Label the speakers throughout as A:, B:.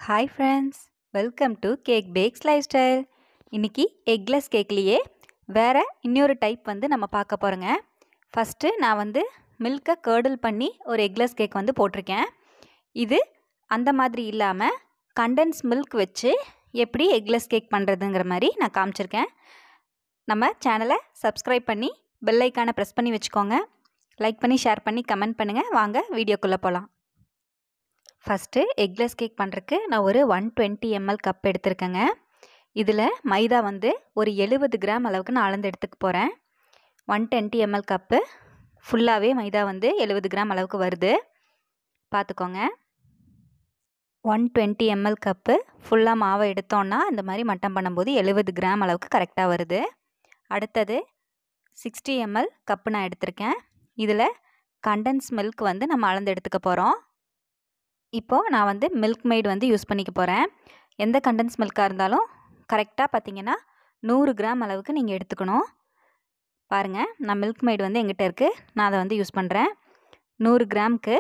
A: hi friends welcome to cake bakes lifestyle இன்றைக்கி eggless கேக்லேயே வேறு இன்னொரு டைப் வந்து நம்ம பார்க்க போகிறோங்க ஃபஸ்ட்டு நான் வந்து மில்கை கேர்டில் பண்ணி ஒரு எக்லெஸ் கேக் வந்து போட்டிருக்கேன் இது அந்த மாதிரி இல்லாமல் கண்டென்ஸ் மில்க் வச்சு எப்படி எக்லெஸ் கேக் பண்ணுறதுங்கிற மாதிரி நான் காமிச்சிருக்கேன் நம்ம சேனலை சப்ஸ்கிரைப் பண்ணி பெல் ஐக்கானை ப்ரெஸ் பண்ணி வச்சுக்கோங்க லைக் பண்ணி ஷேர் பண்ணி கமெண்ட் பண்ணுங்கள் வாங்க வீடியோக்குள்ளே போகலாம் ஃபஸ்ட்டு எக்லெஸ் கேக் பண்ணுறதுக்கு நான் ஒரு ஒன் டுவெண்ட்டி எம்எல் கப் எடுத்திருக்கேங்க இதில் மைதா வந்து ஒரு எழுபது கிராம் அளவுக்கு நான் அளந்து எடுத்துக்க போகிறேன் ஒன் டுவெண்ட்டி எம்எல் கப்பு ஃபுல்லாகவே மைதா வந்து எழுபது கிராம் அளவுக்கு வருது பார்த்துக்கோங்க ஒன் டுவெண்ட்டி எம்எல் கப்பு ஃபுல்லாக மாவை எடுத்தோன்னா இந்த மாதிரி மட்டம் பண்ணும்போது எழுபது கிராம் அளவுக்கு கரெக்டாக வருது அடுத்தது சிக்ஸ்டி எம்எல் கப்பு நான் எடுத்திருக்கேன் இதில் கண்டன்ஸ் மில்க் வந்து நம்ம அளந்து எடுத்துக்க போகிறோம் இப்போது நான் வந்து மில்க் மெய்டு வந்து யூஸ் பண்ணிக்க போகிறேன் எந்த கண்டன்ஸ் மில்காக இருந்தாலும் கரெக்டாக பார்த்தீங்கன்னா நூறு கிராம் அளவுக்கு நீங்கள் எடுத்துக்கணும் பாருங்கள் நான் மில்க் மெய்டு வந்து எங்கிட்ட இருக்குது நான் அதை வந்து யூஸ் பண்ணுறேன் நூறு கிராமுக்கு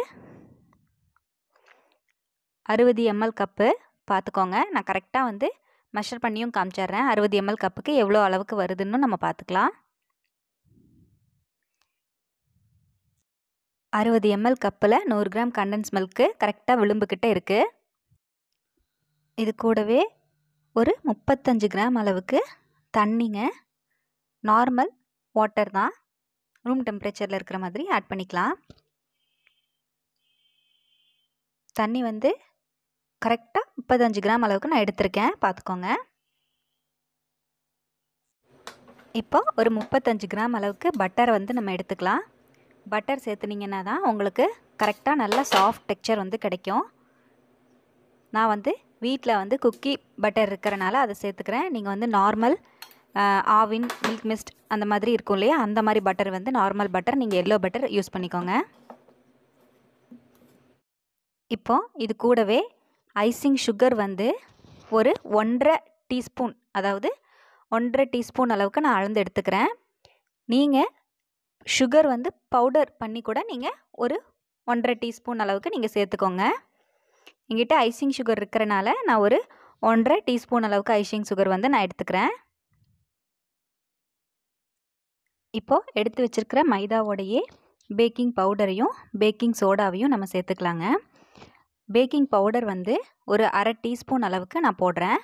A: அறுபது எம்எல் கப்பு பார்த்துக்கோங்க நான் கரெக்டாக வந்து மெஷர் பண்ணியும் காமிச்சிட்றேன் அறுபது எம்எல் கப்புக்கு எவ்வளோ அளவுக்கு வருதுன்னு நம்ம பார்த்துக்கலாம் அறுபது எம்எல் கப்பில் நூறு கிராம் கண்டன்ஸ் மில்க்கு கரெக்டாக விளிம்புக்கிட்ட இருக்குது இது கூடவே ஒரு முப்பத்தஞ்சு கிராம் அளவுக்கு தண்ணிங்க நார்மல் வாட்டர் தான் ரூம் டெம்பரேச்சரில் இருக்கிற மாதிரி ஆட் பண்ணிக்கலாம் தண்ணி வந்து கரெக்டாக முப்பத்தஞ்சு கிராம் அளவுக்கு நான் எடுத்திருக்கேன் பார்த்துக்கோங்க இப்போ ஒரு முப்பத்தஞ்சு கிராம் அளவுக்கு பட்டரை வந்து நம்ம எடுத்துக்கலாம் பட்டர் சேர்த்துனீங்கன்னா தான் உங்களுக்கு கரெக்டாக நல்ல சாஃப்ட் டெக்ஸ்சர் வந்து கிடைக்கும் நான் வந்து வீட்டில் வந்து குக்கி பட்டர் இருக்கிறனால அதை சேர்த்துக்கிறேன் நீங்கள் வந்து நார்மல் ஆவின் மில்க் மிஸ்ட் அந்த மாதிரி இருக்கும் இல்லையா அந்த மாதிரி பட்டர் வந்து நார்மல் பட்டர் நீங்கள் எல்லோ பட்டர் யூஸ் பண்ணிக்கோங்க இப்போ இது கூடவே ஐசிங் சுகர் வந்து ஒரு ஒன்றரை டீஸ்பூன் அதாவது ஒன்றரை டீஸ்பூன் அளவுக்கு நான் அளந்து எடுத்துக்கிறேன் நீங்கள் சுகர் வந்து பவுடர் பண்ணி கூட நீங்கள் ஒரு ஒன்றரை டீஸ்பூன் அளவுக்கு நீங்கள் சேர்த்துக்கோங்க எங்கிட்ட ஐசிங் சுகர் இருக்கிறனால நான் ஒரு ஒன்றரை டீஸ்பூன் அளவுக்கு ஐசிங் சுகர் வந்து நான் எடுத்துக்கிறேன் இப்போது எடுத்து வச்சுருக்கிற மைதாவோடையே பேக்கிங் பவுடரையும் பேக்கிங் சோடாவையும் நம்ம சேர்த்துக்கலாங்க பேக்கிங் பவுடர் வந்து ஒரு அரை டீஸ்பூன் அளவுக்கு நான் போடுறேன்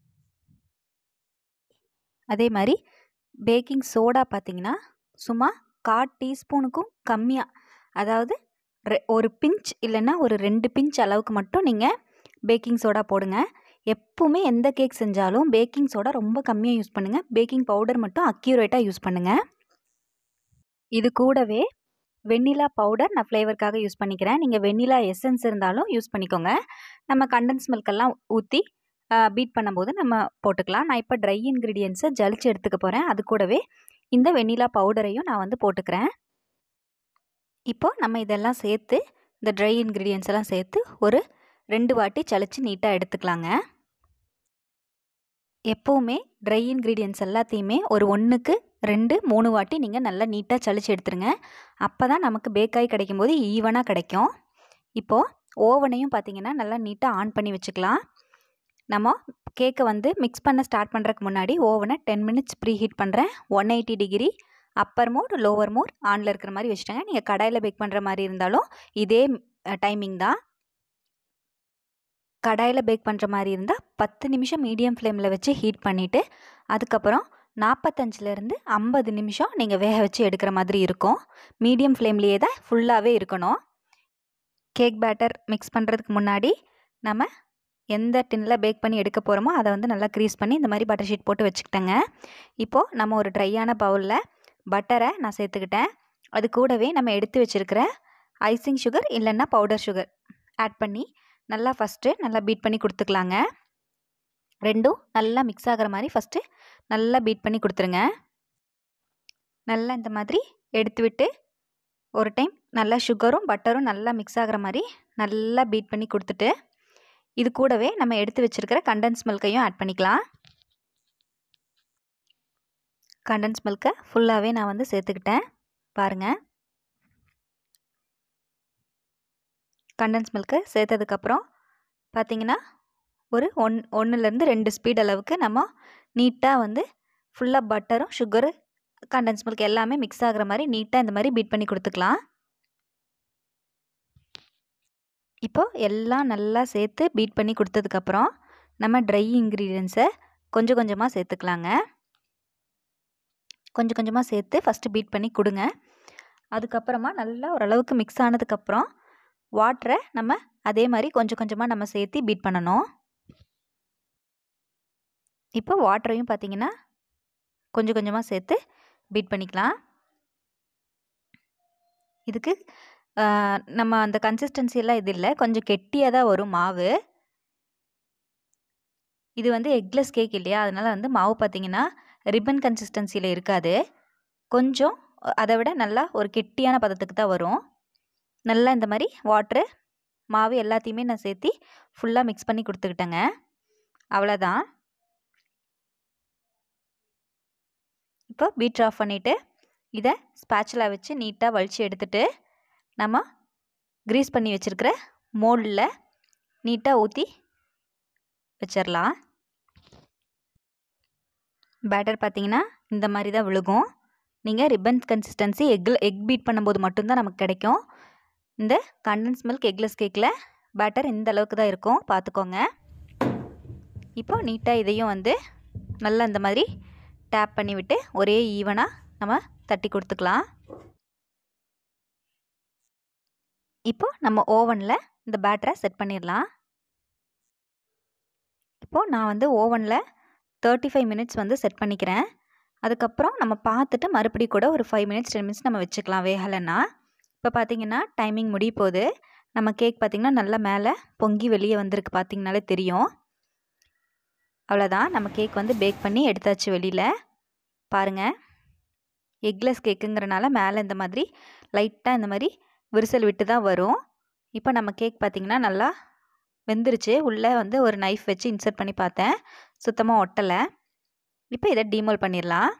A: அதே மாதிரி பேக்கிங் சோடா பார்த்திங்கன்னா சும்மா கால் டீஸ்பூனுக்கும் கம்மியாக அதாவது ஒரு பிஞ்ச் இல்லைன்னா ஒரு ரெண்டு பிஞ்ச் அளவுக்கு மட்டும் நீங்கள் பேக்கிங் சோடா போடுங்க எப்பவுமே எந்த கேக் செஞ்சாலும் பேக்கிங் சோடா ரொம்ப கம்மியாக யூஸ் பண்ணுங்கள் பேக்கிங் பவுடர் மட்டும் அக்யூரேட்டாக யூஸ் பண்ணுங்கள் இது கூடவே வெண்ணிலா பவுடர் நான் ஃப்ளேவருக்காக யூஸ் பண்ணிக்கிறேன் நீங்கள் வெண்ணிலா எசன்ஸ் இருந்தாலும் யூஸ் பண்ணிக்கோங்க நம்ம கண்டன்ஸ் மில்கெல்லாம் ஊற்றி பீட் பண்ணும்போது நம்ம போட்டுக்கலாம் நான் இப்போ ட்ரை இன்க்ரீடியன்ஸை ஜலிச்சு எடுத்துக்க போகிறேன் அது கூடவே இந்த வெண்ணிலா பவுடரையும் நான் வந்து போட்டுக்கிறேன் இப்போது நம்ம இதெல்லாம் சேர்த்து இந்த ட்ரை இன்க்ரீடியன்ஸ் எல்லாம் சேர்த்து ஒரு ரெண்டு வாட்டி சளிச்சு நீட்டாக எடுத்துக்கலாங்க எப்போவுமே ட்ரை இன்க்ரீடியன்ஸ் எல்லாத்தையுமே ஒரு ஒன்றுக்கு ரெண்டு மூணு வாட்டி நீங்கள் நல்லா நீட்டாக சளிச்சு எடுத்துருங்க அப்போ தான் நமக்கு பேக்காய் கிடைக்கும் போது ஈவனாக கிடைக்கும் இப்போது ஓவனையும் பார்த்திங்கன்னா நல்லா நீட்டாக ஆன் பண்ணி வச்சுக்கலாம் நம்ம கேக்கை வந்து மிக்ஸ் பண்ண ஸ்டார்ட் பண்ணுறதுக்கு முன்னாடி ஓவனை டென் மினிட்ஸ் ப்ரீ ஹீட் பண்ணுறேன் one eighty degree upper mode lower mode ஆனில் இருக்கிற மாதிரி வச்சுட்டாங்க நீங்கள் கடாயில் பேக் பண்ணுற மாதிரி இருந்தாலும் இதே டைமிங் தான் கடாயில் பேக் பண்ணுற மாதிரி இருந்தால் பத்து நிமிஷம் மீடியம் ஃப்ளேமில் வச்சு ஹீட் பண்ணிவிட்டு அதுக்கப்புறம் நாற்பத்தஞ்சிலேருந்து ஐம்பது நிமிஷம் நீங்கள் வேக வச்சு எடுக்கிற மாதிரி இருக்கும் மீடியம் ஃப்ளேம்லேயே தான் ஃபுல்லாகவே இருக்கணும் கேக் பேட்டர் மிக்ஸ் பண்ணுறதுக்கு முன்னாடி நம்ம எந்த டின்னில் பேக் பண்ணி எடுக்க போகிறோமோ அதை வந்து நல்லா க்ரீஸ் பண்ணி இந்த மாதிரி பட்டர் ஷீட் போட்டு வச்சுக்கிட்டேங்க இப்போது நம்ம ஒரு ட்ரையான பவுலில் பட்டரை நான் சேர்த்துக்கிட்டேன் அது கூடவே நம்ம எடுத்து வச்சுருக்கிற ஐசிங் சுகர் இல்லைன்னா பவுடர் சுகர் ஆட் பண்ணி நல்லா ஃபஸ்ட்டு நல்லா பீட் பண்ணி கொடுத்துக்கலாங்க ரெண்டும் நல்லா மிக்ஸ் ஆகிற மாதிரி ஃபஸ்ட்டு நல்லா பீட் பண்ணி கொடுத்துருங்க நல்லா இந்த மாதிரி எடுத்து விட்டு ஒரு டைம் நல்லா சுகரும் பட்டரும் நல்லா மிக்ஸ் ஆகிற மாதிரி நல்லா பீட் பண்ணி கொடுத்துட்டு இது கூடவே நம்ம எடுத்து வச்சுருக்கிற கண்டன்ஸ் மில்கையும் ஆட் பண்ணிக்கலாம் கண்டன்ஸ் மில்கை ஃபுல்லாகவே நான் வந்து சேர்த்துக்கிட்டேன் பாருங்கள் கண்டன்ஸ் மில்க்கு சேர்த்ததுக்கப்புறம் பார்த்தீங்கன்னா ஒரு ஒன் ஒன்றுலேருந்து ரெண்டு ஸ்பீட் அளவுக்கு நம்ம நீட்டாக வந்து ஃபுல்லாக பட்டரும் சுகரு கண்டன்ஸ் மில்க் எல்லாமே மிக்ஸ் ஆகிற மாதிரி நீட்டாக இந்த மாதிரி பீட் பண்ணி கொடுத்துக்கலாம் இப்போது எல்லாம் நல்லா சேர்த்து பீட் பண்ணி கொடுத்ததுக்கப்புறம் நம்ம ட்ரை இன்க்ரீடியன்ஸை கொஞ்சம் கொஞ்சமாக சேர்த்துக்கலாங்க கொஞ்சம் கொஞ்சமாக சேர்த்து ஃபஸ்ட்டு பீட் பண்ணி கொடுங்க அதுக்கப்புறமா நல்லா ஓரளவுக்கு மிக்ஸ் ஆனதுக்கப்புறம் வாட்டரை நம்ம அதே மாதிரி கொஞ்சம் கொஞ்சமாக நம்ம சேர்த்து பீட் பண்ணணும் இப்போ வாட்டரையும் பார்த்திங்கன்னா கொஞ்சம் கொஞ்சமாக சேர்த்து பீட் பண்ணிக்கலாம் இதுக்கு நம்ம அந்த கன்சிஸ்டன்சியெல்லாம் இது இல்லை கொஞ்சம் கெட்டியாக தான் வரும் மாவு இது வந்து எக்லெஸ் கேக் இல்லையா அதனால் வந்து மாவு பார்த்திங்கன்னா ரிப்பன் கன்சிஸ்டன்சியில் இருக்காது கொஞ்சம் அதை விட நல்லா ஒரு கெட்டியான பதத்துக்கு தான் வரும் நல்லா இந்த மாதிரி வாட்ரு மாவு எல்லாத்தையுமே நான் சேர்த்து ஃபுல்லாக மிக்ஸ் பண்ணி கொடுத்துக்கிட்டேங்க அவ்வளோதான் இப்போ பீட் ஆஃப் பண்ணிவிட்டு இதை ஸ்பேச்சுலா வச்சு நீட்டாக வலித்து எடுத்துட்டு நம்ம க்ரீஸ் பண்ணி வச்சுருக்கிற மோல்டில் நீட்டாக ஊற்றி வச்சிடலாம் பேட்டர் பார்த்திங்கன்னா இந்த மாதிரி தான் விழுகும் நீங்கள் ரிப்பன் கன்சிஸ்டன்சி எக்கில் எக் பீட் பண்ணும்போது மட்டும்தான் நமக்கு கிடைக்கும் இந்த கண்டன்ஸ் மில்க் எக்லெஸ் கேக்கில் பேட்டர் இந்த அளவுக்கு தான் இருக்கும் பார்த்துக்கோங்க இப்போ நீட்டாக இதையும் வந்து நல்லா இந்த மாதிரி டேப் பண்ணி விட்டு ஒரே ஈவனாக நம்ம தட்டி கொடுத்துக்கலாம் இப்போ நம்ம ஓவனில் இந்த பேட்டரை செட் பண்ணிடலாம் இப்போது நான் வந்து ஓவனில் தேர்ட்டி ஃபைவ் மினிட்ஸ் வந்து செட் பண்ணிக்கிறேன் அதுக்கப்புறம் நம்ம பார்த்துட்டு மறுபடி கூட ஒரு ஃபைவ் மினிட்ஸ் டென் மினிட்ஸ் நம்ம வச்சுக்கலாம் வேகலைன்னா இப்போ பார்த்தீங்கன்னா டைமிங் முடிய போகுது நம்ம கேக் பார்த்திங்கன்னா நல்லா மேலே பொங்கி வெளியே வந்திருக்கு பார்த்திங்கனாலே தெரியும் அவ்வளோதான் நம்ம கேக் வந்து பேக் பண்ணி எடுத்தாச்சு வெளியில் பாருங்கள் எக்லெஸ் கேக்குங்கிறனால மேலே இந்த மாதிரி லைட்டாக இந்த மாதிரி விரிசல் விட்டு தான் வரும் இப்போ நம்ம கேக் பார்த்திங்கன்னா நல்லா வெந்துருச்சு உள்ளே வந்து ஒரு நைஃப் வச்சு இன்சர்ட் பண்ணி பார்த்தேன் சுத்தமாக ஒட்டலை இப்போ இதை டீமோல் பண்ணிடலாம்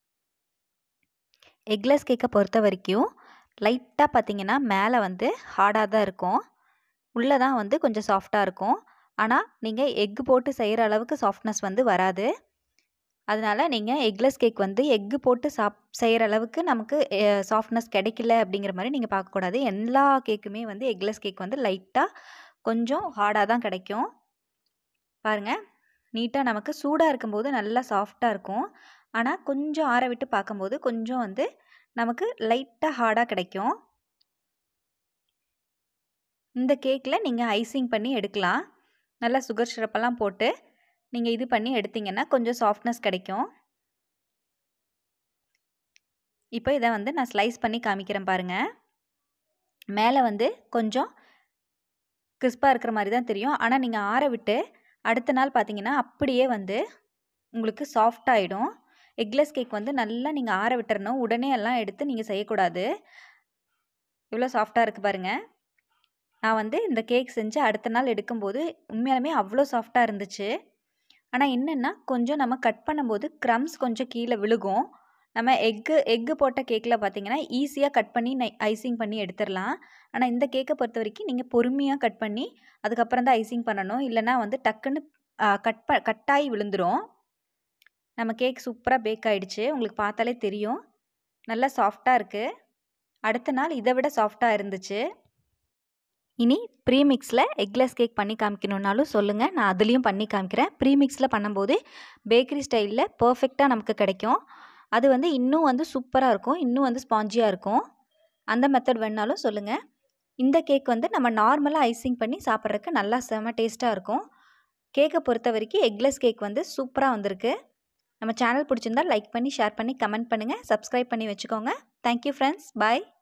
A: எக்லெஸ் கேக்கை பொறுத்த வரைக்கும் லைட்டாக பார்த்திங்கன்னா மேலே வந்து ஹார்டாக தான் இருக்கும் உள்ளே தான் வந்து கொஞ்சம் சாஃப்டாக இருக்கும் ஆனால் நீங்கள் எக்கு போட்டு செய்கிற அளவுக்கு சாஃப்ட்னஸ் வந்து வராது அதனால் நீங்கள் எக்லெஸ் கேக் வந்து எக்கு போட்டு சாப் செய்கிற அளவுக்கு நமக்கு சாஃப்ட்னஸ் கிடைக்கல அப்படிங்கிற மாதிரி நீங்கள் பார்க்கக்கூடாது எல்லா கேக்குமே வந்து எக்லெஸ் கேக் வந்து லைட்டாக கொஞ்சம் ஹார்டாக தான் கிடைக்கும் பாருங்கள் நீட்டாக நமக்கு சூடாக இருக்கும்போது நல்லா சாஃப்டாக இருக்கும் ஆனால் கொஞ்சம் ஆற விட்டு பார்க்கும்போது கொஞ்சம் வந்து நமக்கு லைட்டாக ஹார்டாக கிடைக்கும் இந்த கேக்கில் நீங்கள் ஐசிங் பண்ணி எடுக்கலாம் நல்லா சுகர் சிரப்பெல்லாம் போட்டு நீங்கள் இது பண்ணி எடுத்திங்கன்னா கொஞ்சம் சாஃப்ட்னஸ் கிடைக்கும் இப்போ இதை வந்து நான் ஸ்லைஸ் பண்ணி காமிக்கிறேன் பாருங்கள் மேலே வந்து கொஞ்சம் கிறிஸ்பாக இருக்கிற மாதிரி தான் தெரியும் ஆனால் நீங்கள் ஆற விட்டு அடுத்த நாள் பார்த்தீங்கன்னா அப்படியே வந்து உங்களுக்கு சாஃப்ட் ஆகிடும் எக்லெஸ் கேக் வந்து நல்லா நீங்கள் ஆற விட்டுறணும் உடனே எல்லாம் எடுத்து நீங்கள் செய்யக்கூடாது இவ்வளோ சாஃப்டாக இருக்குது பாருங்கள் நான் வந்து இந்த கேக் செஞ்சு அடுத்த நாள் எடுக்கும்போது உண்மையாலுமே அவ்வளோ சாஃப்டாக இருந்துச்சு ஆனால் என்னென்னா கொஞ்சம் நம்ம கட் பண்ணும்போது க்ரம்ஸ் கொஞ்சம் கீழே விழுகும் நம்ம எக்கு எக்கு போட்ட கேக்கில் பார்த்தீங்கன்னா ஈஸியாக கட் பண்ணி நை ஐசிங் பண்ணி எடுத்துடலாம் ஆனால் இந்த கேக்கை பொறுத்த வரைக்கும் நீங்கள் பொறுமையாக கட் பண்ணி அதுக்கப்புறம் தான் ஐசிங் பண்ணணும் இல்லைனா வந்து டக்குன்னு கட் ப கட்டாகி விழுந்துடும் நம்ம கேக் சூப்பராக பேக் ஆகிடுச்சு உங்களுக்கு பார்த்தாலே தெரியும் நல்லா சாஃப்டாக இருக்குது அடுத்த நாள் இதை விட சாஃப்டாக இருந்துச்சு இனி ப்ரீமிக்ஸில் எக்லெஸ் கேக் பண்ணி காமிக்கணுன்னாலும் சொல்லுங்கள் நான் அதுலேயும் பண்ணி காமிக்கிறேன் ப்ரீமிக்ஸில் பண்ணும்போது பேக்கரி ஸ்டைலில் பர்ஃபெக்டாக நமக்கு கிடைக்கும் அது வந்து இன்னும் வந்து சூப்பராக இருக்கும் இன்னும் வந்து ஸ்பாஞ்சியாக இருக்கும் அந்த மெத்தட் வேணாலும் சொல்லுங்கள் இந்த கேக் வந்து நம்ம நார்மலாக ஐசிங் பண்ணி சாப்பிட்றதுக்கு நல்லா செம டேஸ்ட்டாக இருக்கும் கேக்கை பொறுத்த வரைக்கும் எக்லெஸ் கேக் வந்து சூப்பராக வந்திருக்கு நம்ம சேனல் பிடிச்சிருந்தா லைக் பண்ணி ஷேர் பண்ணி கமெண்ட் பண்ணுங்கள் சப்ஸ்கிரைப் பண்ணி வச்சுக்கோங்க தேங்க்யூ ஃப்ரெண்ட்ஸ் பாய்